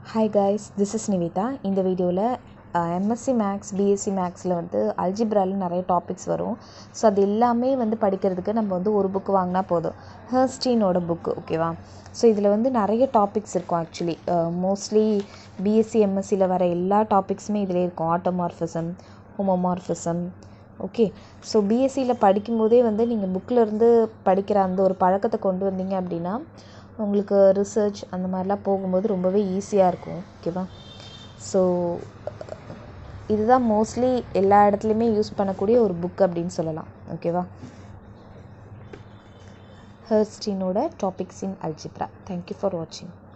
hi guys this is Nivitha இந்த வீடியோவில் MSc maths BSc மேக்ஸில் வந்து அல்ஜிப்ராவில் நிறைய டாபிக்ஸ் வரும் ஸோ அது எல்லாமே வந்து படிக்கிறதுக்கு நம்ம வந்து ஒரு புக் வாங்கினா போதும் ஹர்ஸ்டீனோட புக்கு ஓகேவா ஸோ இதில் வந்து நிறைய டாபிக்ஸ் இருக்கும் ஆக்சுவலி மோஸ்ட்லி பிஎஸ்சி எம்எஸ்சியில் வர எல்லா டாபிக்ஸுமே இதிலே இருக்கும் ஆட்டோமார்ஃபிசம் ஹோமோமார்ஃபிசம் ஓகே ஸோ பிஎஸ்சியில் படிக்கும்போதே வந்து நீங்கள் புக்கில் இருந்து படிக்கிற அந்த ஒரு பழக்கத்தை கொண்டு வந்தீங்க அப்படின்னா உங்களுக்கு ரிசர்ச் அந்த மாதிரிலாம் போகும்போது ரொம்பவே ஈஸியாக இருக்கும் ஓகேவா ஸோ இதுதான் மோஸ்ட்லி எல்லா இடத்துலையுமே யூஸ் பண்ணக்கூடிய ஒரு புக் அப்படின்னு சொல்லலாம் ஓகேவா ஹர்ஸ்டீனோட topics in algebra thank you for வாட்சிங்